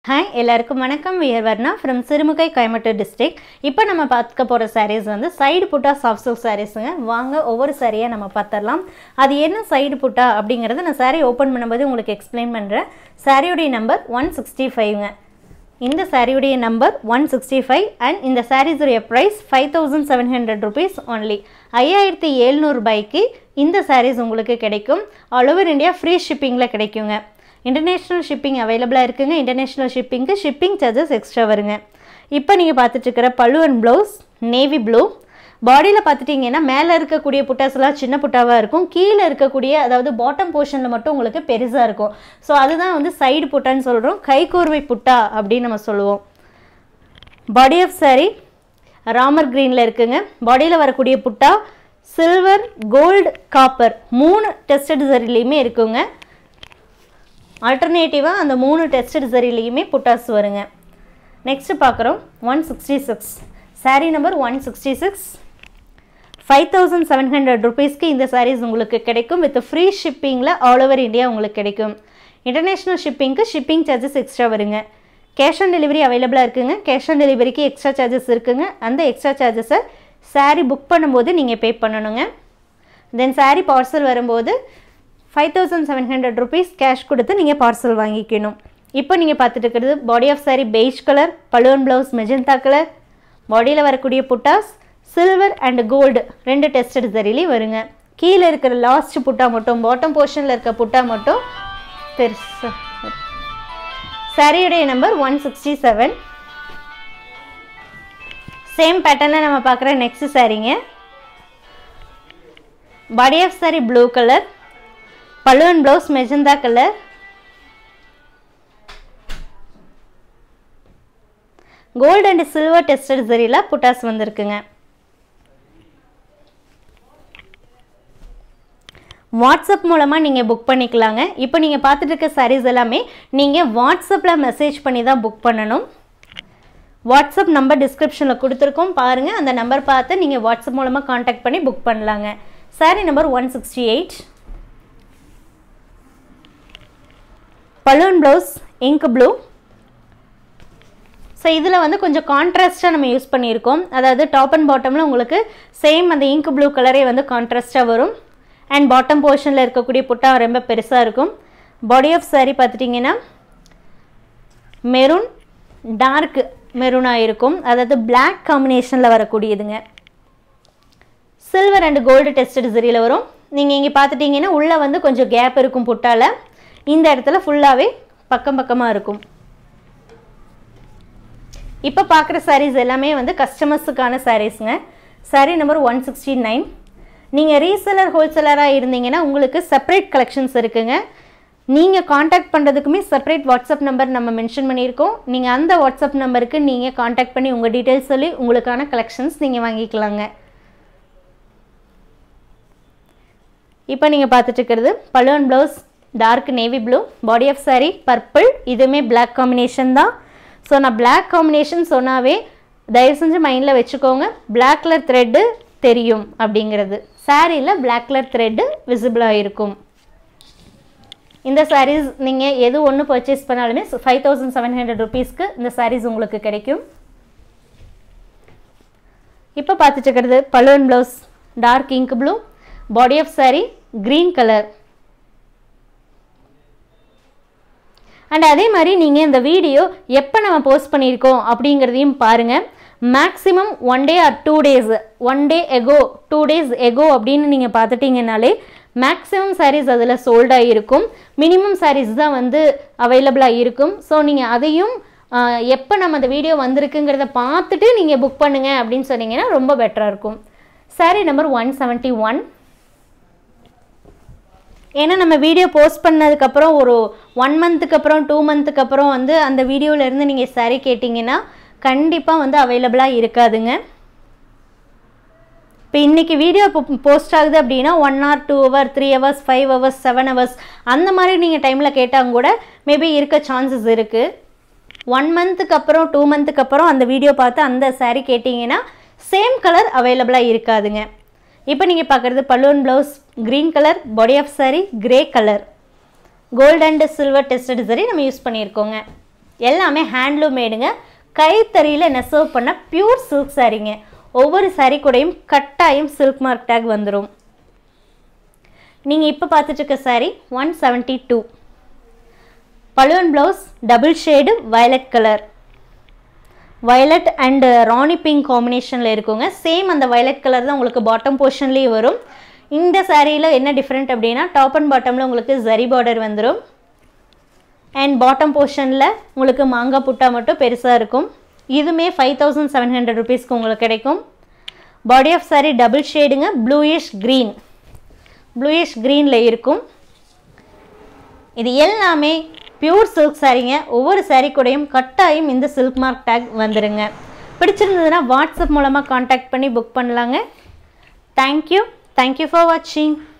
hi எல்லாருக்கும் வணக்கம் we're Varna from Sirumugai Coimbatore district இப்போ நம்ம பார்க்க போகிற சாரீஸ் வந்து சைடு புட்டா சாஃப்ட் சில்க் சாரீஸுங்க வாங்க ஒவ்வொரு சாரியாக நம்ம பார்த்துடலாம் அது என்ன சைடு புட்டா அப்படிங்கிறத நான் சாரீ ஓப்பன் பண்ணும்போது உங்களுக்கு எக்ஸ்பிளைன் பண்ணுறேன் சாரியுடைய நம்பர் ஒன் சிக்ஸ்டி ஃபைவ்ங்க இந்த சாரியுடைய number one sixty five and இந்த சாரீஸுடைய price five thousand seven hundred rupees only ஐயாயிரத்தி எழுநூறுபாய்க்கு இந்த சாரீஸ் உங்களுக்கு கிடைக்கும் ஆல் ஓவர் இந்தியா ஃப்ரீ ஷிப்பிங்கில் கிடைக்குங்க இன்டர்நேஷ்னல் ஷிப்பிங் அவைலபிளாக இருக்குங்க இன்டர்நேஷ்னல் ஷிப்பிங்க்கு ஷிப்பிங் சார்ஜஸ் எக்ஸ்ட்ரா வருங்க இப்போ நீங்கள் பார்த்துட்டு இருக்கிற பல்லு அண்ட் ப்ளவுஸ் நேவி ப்ளூ பாடியில் பார்த்துட்டிங்கன்னா மேலே இருக்கக்கூடிய புட்டாஸ்லாம் சின்ன புட்டாவாக இருக்கும் கீழே இருக்கக்கூடிய அதாவது பாட்டம் போர்ஷனில் மட்டும் உங்களுக்கு பெருசாக இருக்கும் ஸோ அதுதான் வந்து சைடு புட்டான்னு சொல்கிறோம் கைகோர்வை புட்டா அப்படின்னு நம்ம சொல்லுவோம் பாடி ஆஃப் சாரி ராமர் க்ரீனில் இருக்குங்க பாடியில் வரக்கூடிய புட்டா சில்வர் கோல்டு காப்பர் மூணு டெஸ்டட் சரிலையுமே இருக்குங்க ஆல்டர்னேட்டிவாக அந்த மூணு டெஸ்டட் சரிலையுமே புட்டாஸ் வருங்க நெக்ஸ்ட்டு பார்க்குறோம் one sixty six sari number one sixty six five thousand seven hundred ருபீஸ்க்கு இந்த சாரீஸ் உங்களுக்கு கிடைக்கும் வித் ஃப்ரீ ஷிப்பிங்கில் ஆல் ஓவர் இந்தியா உங்களுக்கு கிடைக்கும் இன்டர்நேஷ்னல் ஷிப்பிங்க்கு ஷிப்பிங் சார்ஜஸ் எக்ஸ்ட்ரா வருங்க கேஷ் ஆன் டெலிவரி அவைலபிளாக இருக்குங்க கேஷ் ஆன் டெலிவரிக்கு எக்ஸ்ட்ரா சார்ஜஸ் இருக்குங்க அந்த எக்ஸ்ட்ரா சார்ஜஸை சாரீ புக் பண்ணும்போது நீங்கள் பே பண்ணணுங்க தென் சாரீ பார்சல் வரும்போது five thousand seven hundred rupees cash கொடுத்து நீங்கள் பார்சல் வாங்கிக்கணும் இப்போ நீங்கள் பார்த்துட்டு இருக்கிறது body of sari beige colour balloon blouse magenta colour பாடியில் வரக்கூடிய புட்டாஸ் சில்வர் அண்ட் கோல்டு ரெண்டு டெஸ்டட் சரிலையும் வருங்க கீழே இருக்கிற லாஸ்ட் புட்டா மட்டும் பாட்டம் போர்ஷனில் இருக்க புட்டா மட்டும் பெருசு சாரியுடைய number one sixty seven same பேட்டர்னில் நம்ம பார்க்குற நெக்ஸ்ட் சாரீங்க body of sari blue colour balloon blouse magenta colour gold and silver tested சரியில் புட்டாஸ் வந்திருக்குங்க வாட்ஸ்அப் மூலமாக நீங்கள் புக் பண்ணிக்கலாங்க இப்போ நீங்கள் பார்த்துட்டு இருக்க சாரீஸ் எல்லாமே நீங்கள் வாட்ஸ்அப்பில் மெசேஜ் பண்ணி தான் புக் பண்ணணும் வாட்ஸ்அப் நம்பர் டிஸ்கிரிப்ஷனில் கொடுத்துருக்கோம் பாருங்கள் அந்த நம்பர் பார்த்து நீங்கள் வாட்ஸ்அப் மூலமாக காண்டாக்ட் பண்ணி புக் பண்ணலாங்க sari number one sixty eight balloon blouse ink blue so இதில் வந்து கொஞ்சம் கான்ட்ராஸ்ட்டாக நம்ம யூஸ் பண்ணியிருக்கோம் அதாவது டாப் அண்ட் பாட்டமில் உங்களுக்கு சேம் அந்த இங்க் ப்ளூ கலரே வந்து கான்ட்ராஸ்ட்டாக வரும் அண்ட் பாட்டம் போர்ஷனில் இருக்கக்கூடிய புட்டா ரொம்ப பெருசாக இருக்கும் பாடி ஆஃப் சாரி பார்த்துட்டிங்கன்னா மெரூன் டார்க் மெரூனாக இருக்கும் அதாவது பிளாக் காம்பினேஷனில் வரக்கூடியதுங்க சில்வர் அண்ட் கோல்டு டெஸ்டட் சரியில் வரும் நீங்கள் இங்கே பார்த்துட்டிங்கன்னா உள்ளே வந்து கொஞ்சம் கேப் இருக்கும் புட்டால் இந்த இடத்துல ஃபுல்லாகவே பக்கம் பக்கமாக இருக்கும் இப்போ பார்க்குற சாரீஸ் எல்லாமே வந்து கஸ்டமர்ஸுக்கான சாரீஸுங்க sari number one sixty nine நீங்கள் ரீசெலர் ஹோல்சேலராக இருந்தீங்கன்னா உங்களுக்கு செப்பரேட் கலெக்ஷன்ஸ் இருக்குங்க நீங்கள் காண்டாக்ட் பண்ணுறதுக்குமே செப்பரேட் வாட்ஸ்அப் நம்பர் நம்ம மென்ஷன் பண்ணியிருக்கோம் நீங்கள் அந்த வாட்ஸ்அப் நம்பருக்கு நீங்கள் காண்டாக்ட் பண்ணி உங்கள் டீட்டெயில்ஸ் சொல்லி உங்களுக்கான கலெக்ஷன்ஸ் நீங்கள் வாங்கிக்கலாங்க இப்போ நீங்கள் பார்த்துட்டு இருக்கிறது balloon blouse dark navy blue body of sari purple இதுவுமே பிளாக் காம்பினேஷன் தான் ஸோ நான் பிளாக் காம்பினேஷன் சொன்னாவே தயவு செஞ்சு மைண்டில் வச்சுக்கோங்க பிளாக் கலர் த்ரெட்டு தெரியும் அப்படிங்கிறது சாரியில் பிளாக் கலர் த்ரெட்டு விசிபிளாக இருக்கும் இந்த சாரீஸ் நீங்கள் எது ஒன்று பர்ச்சேஸ் பண்ணாலுமே ஃபைவ் தௌசண்ட் செவன் ஹண்ட்ரட் ருபீஸ்க்கு இந்த சாரீஸ் உங்களுக்கு கிடைக்கும் இப்போ பார்த்துட்டு இருக்கிறது balloon blouse dark ink blue body of sari green colour and அதே மாதிரி நீங்கள் இந்த வீடியோ எப்போ நம்ம போஸ்ட் பண்ணியிருக்கோம் அப்படிங்கிறதையும் பாருங்கள் maximum one day or two days one day ago two days ago அப்படின்னு நீங்கள் பார்த்துட்டிங்கனாலே மேக்ஸிமம் சாரீஸ் அதில் சோல்டாக இருக்கும் மினிமம் சாரீஸ் தான் வந்து அவைலபிளாக இருக்கும் ஸோ நீங்கள் அதையும் எப்போ நம்ம அந்த வீடியோ வந்திருக்குங்கிறத பார்த்துட்டு நீங்கள் புக் பண்ணுங்கள் அப்படின்னு சொன்னீங்கன்னா ரொம்ப பெட்டராக இருக்கும் sari number one seventy one ஏன்னா நம்ம வீடியோ போஸ்ட் பண்ணதுக்கப்புறம் ஒரு ஒன் மந்த்துக்கு அப்புறம் டூ மந்த்துக்கு அப்புறம் வந்து அந்த வீடியோவிலேருந்து நீங்கள் சாரீ கேட்டிங்கன்னா கண்டிப்பாக வந்து அவைலபிளாக இருக்காதுங்க இப்போ இன்றைக்கி வீடியோ இப்போ போஸ்ட் ஆகுது அப்படின்னா one or two hour three hours five hours seven hours அந்த மாதிரி நீங்கள் டைமில் கேட்டால் கூட மேபி இருக்க சான்சஸ் இருக்குது ஒன் மந்த்துக்கு அப்புறம் டூ மந்த்துக்கு அப்புறம் அந்த வீடியோ பார்த்து அந்த சாரீ கேட்டிங்கன்னா சேம் கலர் அவைலபிளாக இருக்காதுங்க இப்போ நீங்கள் பார்க்குறது balloon blouse green colour body of sari grey colour gold and silver tested சரி நம்ம யூஸ் பண்ணியிருக்கோங்க எல்லாமே ஹேண்ட்லூம் மேடுங்க கைத்தறியில் நெசவு பண்ண பியூர் சில்க் சாரீங்க ஒவ்வொரு சாரீ கூடயும் கட்டாயம் சில்க் மார்க் டேக் வந்துடும் நீங்கள் இப்போ பார்த்துட்டு இருக்க sari one seventy two balloon blouse double shade violet colour violet and ராணி பிங்க் காம்பினேஷனில் இருக்குங்க சேம் அந்த வயலட் கலர் தான் உங்களுக்கு பாட்டம் போர்ஷன்லேயே வரும் இந்த சாரியில் என்ன டிஃப்ரெண்ட் அப்படின்னா டாப் அண்ட் பாட்டமில் உங்களுக்கு ஜரி பார்டர் வந்துடும் அண்ட் பாட்டம் போர்ஷனில் உங்களுக்கு மாங்காய் புட்டா மட்டும் பெருசாக இருக்கும் இதுவுமே ஃபைவ் தௌசண்ட் செவன் ஹண்ட்ரட் ருபீஸ்க்கு உங்களுக்கு கிடைக்கும் பாடி ஆஃப் சாரி டபுள் ஷேடுங்க ப்ளூயிஷ் க்ரீன் ப்ளூயிஷ் க்ரீனில் இருக்கும் இது எல்லாமே பியூர் சில்க் சாரீங்க ஒவ்வொரு சாரீ கூடயும் கட்டாயம் இந்த சில்க் மார்க் டேக் வந்துடுங்க பிடிச்சிருந்ததுன்னா வாட்ஸ்அப் மூலமாக காண்டாக்ட் பண்ணி புக் பண்ணலாங்க தேங்க்யூ தேங்க்யூ ஃபார் வாட்சிங்